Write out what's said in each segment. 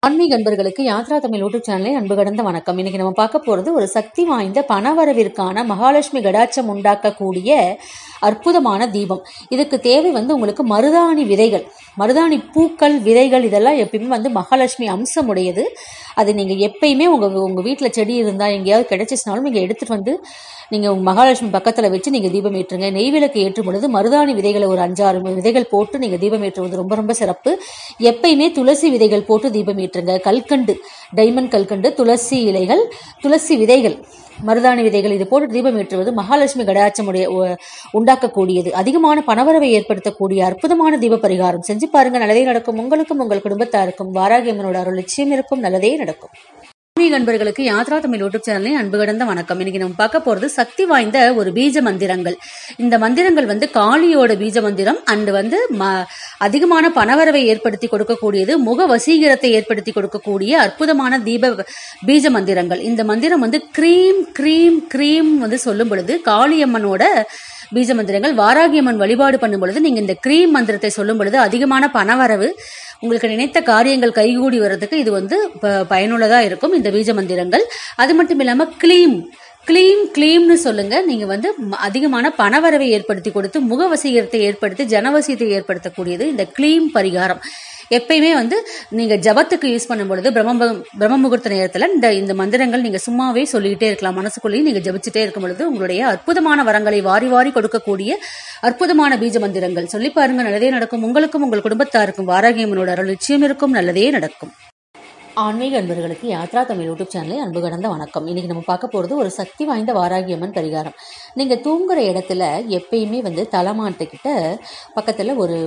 ஆன்மீக அன்பர்களுக்கு யாத்ரா தமிழ் யூடியூப் சேனலை அன்பு கடந்த வணக்கம் இன்னைக்கு நம்ம பார்க்க போறது ஒரு சக்தி வாய்ந்த பணவரவிற்கான மகாலட்சுமி கடாட்சம் உண்டாக்கக்கூடிய அற்புதமான தீபம் இதுக்கு தேவை வந்து உங்களுக்கு மருதாணி விதைகள் மருதாணி பூக்கள் விதைகள் இதெல்லாம் எப்பயுமே வந்து மகாலட்சுமி அம்சம் உடையது அது நீங்க எப்பயுமே உங்க உங்க வீட்டில் செடி இருந்தால் எங்கேயாவது கிடைச்சிச்சுனாலும் நீங்க எடுத்துட்டு வந்து நீங்க உங்க மகாலட்சுமி பக்கத்துல வச்சு நீங்க தீபம் ஏற்றுங்க நெய் விளக்கு ஏற்றும் பொழுது மருதாணி விதைகளை ஒரு அஞ்சாறு விதைகள் போட்டு நீங்க தீபம் ஏற்றுவது ரொம்ப ரொம்ப சிறப்பு எப்பயுமே துளசி விதைகள் போட்டு தீபம் ஏற்றுங்க கல்கண்டு டைமண்ட் கல்கண்டு துளசி இலைகள் துளசி விதைகள் மருதாணி விதைகள் இது போட்டு தீபம் ஏற்றுவது மகாலட்சுமி கடாட்சமுடைய உ- உண்டாக்கக்கூடியது அதிகமான பணவரவை ஏற்படுத்தக்கூடிய அற்புதமான தீப பரிகாரம் செஞ்சு பாருங்க நல்லதே நடக்கும் உங்களுக்கும் உங்கள் குடும்பத்தாருக்கும் வாராகி அம்மனோட அருள் நிச்சயம் இருக்கும் நல்லதே நடக்கும் ஆன்மீக நண்பர்களுக்கு யாத்ரா தமிழ் யூடியூப் சேனலில் அன்பு கடந்த வணக்கம் இன்னைக்கு நம்ம பார்க்க போறது சக்தி வாய்ந்த ஒரு பீஜ மந்திரங்கள் இந்த மந்திரங்கள் வந்து காளியோட பீஜ மந்திரம் அண்ட் வந்து ம- அதிகமான பணவரவை ஏற்படுத்தி கொடுக்கக்கூடியது முக வசீகரத்தை ஏற்படுத்தி கொடுக்கக்கூடிய அற்புதமான தீப பீஜ மந்திரங்கள் இந்த மந்திரம் வந்து க்ரீம் க்ரீம் க்ரீம் வந்து சொல்லும் பொழுது காளியம்மனோட பீஜ மந்திரங்கள் வாராகியம்மன் வழிபாடு பண்ணும் பொழுது நீங்க இந்த க்ரீம் மந்திரத்தை சொல்லும் பொழுது அதிகமான பணவரவு உங்களுக்கு நினைத்த காரியங்கள் கைகூடி வர்றதுக்கு இது வந்து ப- பயனுள்ளதா இருக்கும் இந்த பீஜ மந்திரங்கள் அது மட்டும் இல்லாம க்ளீம் க்ளீம் க்ளீம்னு சொல்லுங்க நீங்க வந்து ம- அதிகமான பணவரவை ஏற்படுத்தி கொடுத்து முகவசீகரத்தை ஏற்படுத்தி ஜனவசியத்தை ஏற்படுத்தக்கூடியது இந்த க்ளீம் பரிகாரம் எப்பயுமே வந்து நீங்க ஜபத்துக்கு யூஸ் பண்ணும் பொழுது பிரம்ம பிரம்ம முகூர்த்த நேரத்துல இந்த இந்த மந்திரங்கள் நீங்க சும்மாவே சொல்லிக்கிட்டே இருக்கலாம் மனசுக்குள்ளேயும் நீங்க ஜபிச்சுட்டே இருக்கும் பொழுது உங்களுடைய அற்புதமான வரங்களை வாரி வாரி கொடுக்கக்கூடிய அற்புதமான பீஜ மந்திரங்கள் சொல்லி பாருங்க நல்லதே நடக்கும் உங்களுக்கும் உங்கள் குடும்பத்தாருக்கும் வாராகியம்மனோட அருள் நிச்சயம் இருக்கும் நல்லதே நடக்கும் ஆன்மீக அன்பர்களுக்கு யாத்ரா தமிழ் யூடியூப் சேனலை அன்பு கடந்த வணக்கம் இன்னைக்கு நம்ம பார்க்க போகிறது ஒரு சக்தி வாய்ந்த வாராகியம்மன் பரிகாரம் நீங்கள் தூங்குற இடத்துல எப்பயுமே வந்து தலைமாட்டுக்கிட்ட பக்கத்தில் ஒரு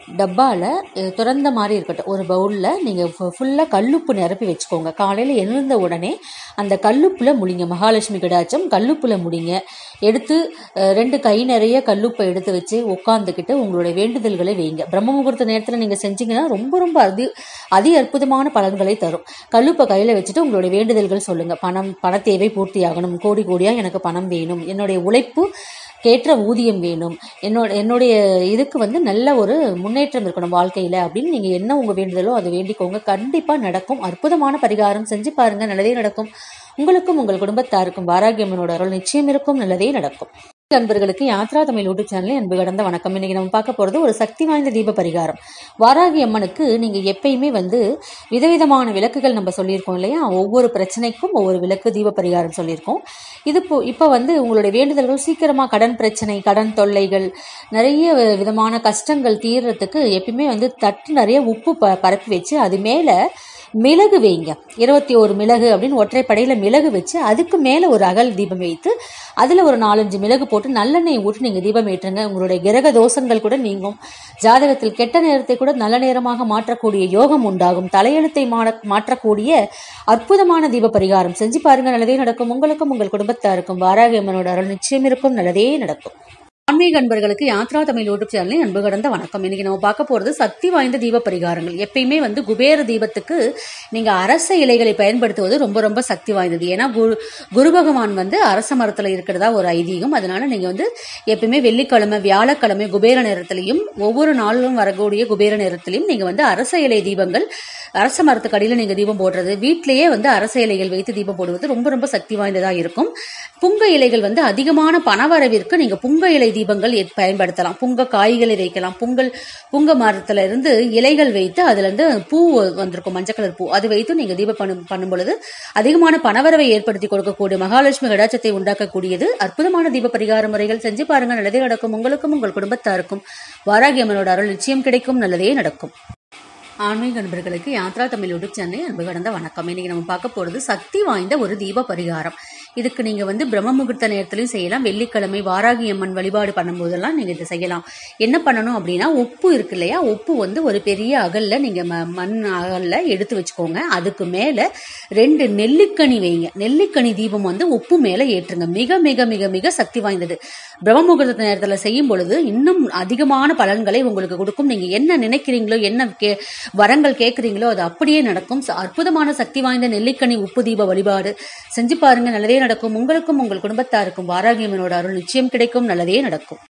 டப்பாவில் திறந்த மாதிரி இருக்கட்டும் ஒரு பவுலில் நீங்கள் ஃபுல்லாக கல்லுப்பு நிரப்பி வச்சுக்கோங்க காலையில் எழுந்த உடனே அந்த கல்லுப்பில் முடிங்க மகாலட்சுமி கடாச்சம் கல்லுப்பில் முடிங்க எடுத்து அஹ், ரெண்டு கை நிறைய கல்லுப்பை எடுத்து வச்சு உட்காந்துக்கிட்டு உங்களுடைய வேண்டுதல்களை வைங்க பிரம்ம முகூர்த்த நேரத்தில் நீங்கள் செஞ்சீங்கன்னா ரொம்ப ரொம்ப அதி அதி அற்புதமான பலன்களை தரும் கல்லுப்பை கையில் வச்சுட்டு உங்களுடைய வேண்டுதல்கள் சொல்லுங்கள் பணம் பண தேவை பூர்த்தி ஆகணும் கோடி கோடியாக எனக்கு பணம் வேணும் என்னுடைய உழைப்பு கேற்ற ஊதியம் வேணும் என்னோட என்னுடைய இதுக்கு வந்து நல்ல ஒரு முன்னேற்றம் இருக்கணும் வாழ்க்கையில் அப்படின்னு நீங்கள் என்ன உங்கள் வேண்டுதலோ அதை வேண்டிக்கோங்க கண்டிப்பாக நடக்கும் அற்புதமான பரிகாரம் செஞ்சு பாருங்க நல்லதே நடக்கும் உங்களுக்கும் உங்கள் குடும்பத்தாருக்கும் வாராகியம்மனோட அருள் நிச்சயம் இருக்கும் நல்லதே நடக்கும் அன்பர்களுக்கு யாத்ரா தமிழ் யூடியூப் சேனலில் அன்பு கடந்த வணக்கம் இன்னைக்கு நம்ம பார்க்க போகிறது ஒரு சக்தி வாய்ந்த தீப பரிகாரம் வாராகி அம்மனுக்கு நீங்கள் எப்பயுமே வந்து விதவிதமான விளக்குகள் நம்ம சொல்லியிருக்கோம் இல்லையா ஒவ்வொரு பிரச்சனைக்கும் ஒவ்வொரு விளக்கு தீப பரிகாரம் சொல்லியிருக்கோம் இது இப்போ இப்போ வந்து உங்களுடைய வேண்டுதல்கள் சீக்கிரமாக கடன் பிரச்சனை கடன் தொல்லைகள் நிறைய விதமான கஷ்டங்கள் தீர்றதுக்கு எப்பயுமே வந்து தட்டு நிறைய உப்பு ப பரப்பி வச்சு அது மேலே மிளகு வைங்க இருபத்தி ஒரு மிளகு அப்படின்னு ஒற்றைப்படையில் மிளகு வச்சு அதுக்கு மேலே ஒரு அகல் தீபம் வைத்து அதில் ஒரு நாலஞ்சு மிளகு போட்டு நல்லெண்ணெய் ஊற்றி நீங்கள் தீபம் ஏற்றுங்க உங்களுடைய கிரக தோஷங்கள் கூட நீங்கும் ஜாதகத்தில் கெட்ட நேரத்தை கூட நல்ல நேரமாக மாற்றக்கூடிய யோகம் உண்டாகும் தலையெழுத்தை மா- மாற்றக்கூடிய அற்புதமான தீப பரிகாரம் செஞ்சு பாருங்க நல்லதே நடக்கும் உங்களுக்கும் உங்கள் குடும்பத்தாருக்கும் வாராகி அம்மனோட அருள் நிச்சயம் இருக்கும் நல்லதே நடக்கும் ஆன்மீக அன்பர்களுக்கு யாத்ரா தமிழ் யூடியூப் சேனலில் அன்பு கடந்த வணக்கம் இன்னைக்கு நம்ம பார்க்க போறது சக்தி வாய்ந்த தீப பரிகாரங்கள் எப்பயுமே வந்து குபேர தீபத்துக்கு நீங்க அரச இலைகளை பயன்படுத்துவது ரொம்ப ரொம்ப சக்தி வாய்ந்தது ஏன்னா குரு குரு பகவான் வந்து அரச மரத்துல இருக்கிறதா ஒரு ஐதீகம் அதனால நீங்க வந்து எப்பயுமே வெள்ளிக்கிழமை வியாழக்கிழமை குபேர நேரத்திலையும் ஒவ்வொரு நாளிலும் வரக்கூடிய குபேர நேரத்திலையும் நீங்க வந்து அரச இலை தீபங்கள் அரச மரத்துக்கு அடியில் நீங்க தீபம் போடுறது வீட்டிலேயே வந்து அரச இலைகள் வைத்து தீபம் போடுவது ரொம்ப ரொம்ப சக்தி வாய்ந்ததா இருக்கும் புங்க இலைகள் வந்து அதிகமான பணவரவிற்கு நீங்க புங்க இலை தீபங்கள் எ- பயன்படுத்தலாம் புங்க காய்களை வைக்கலாம் புங்கல் புங்க மரத்துல இருந்து இலைகள் வைத்து அதுல இருந்து பூ வந்திருக்கும் மஞ்சள் கலர் பூ அது வைத்து நீங்க தீபம் பண்ணும் பண்ணும் பொழுது அதிகமான பணவரவை ஏற்படுத்தி கொடுக்கக்கூடிய மகாலட்சுமி கடாச்சத்தை உண்டாக்கக்கூடியது அற்புதமான தீப பரிகார முறைகள் செஞ்சு பாருங்க நல்லதே நடக்கும் உங்களுக்கும் உங்கள் குடும்பத்தாருக்கும் வாராகி அம்மனோட அருள் நிச்சயம் கிடைக்கும் நல்லதே நடக்கும் ஆன்மீக நண்பர்களுக்கு யாத்ரா தமிழ் யூடியூப் சேனலை அன்பு கடந்த வணக்கம் இன்னைக்கு நம்ம பார்க்க போறது சக்தி வாய்ந்த ஒரு தீப பரிகாரம் இதுக்கு நீங்க வந்து பிரம்ம முகூர்த்த நேரத்திலையும் செய்யலாம் வெள்ளிக்கிழமை வாராகி அம்மன் வழிபாடு பண்ணும்போதெல்லாம் நீங்க இதை செய்யலாம் என்ன பண்ணணும் அப்படின்னா உப்பு இருக்கு இல்லையா உப்பு வந்து ஒரு பெரிய அகல்ல நீங்க ம- மண் அகல்ல எடுத்து வச்சுக்கோங்க அதுக்கு மேல ரெண்டு நெல்லிக்கனி வைங்க நெல்லிக்கனி தீபம் வந்து உப்பு மேல ஏற்றுங்க மிக மிக மிக மிக சக்தி வாய்ந்தது பிரம்ம முகூர்த்த நேரத்துல செய்யும் பொழுது இன்னும் அதிகமான பலன்களை உங்களுக்கு கொடுக்கும் நீங்க என்ன நினைக்கிறீங்களோ என்ன கே வரங்கள் கேட்குறீங்களோ அது அப்படியே நடக்கும் ச- அற்புதமான சக்தி வாய்ந்த நெல்லிக்கனி உப்பு தீப வழிபாடு செஞ்சு பாருங்க நல்லதே நடக்கும் உங்களுக்கும் உங்கள் குடும்பத்தாருக்கும் வாராகியம்மனோட அருள் நிச்சயம் கிடைக்கும் நல்லதே நடக்கும்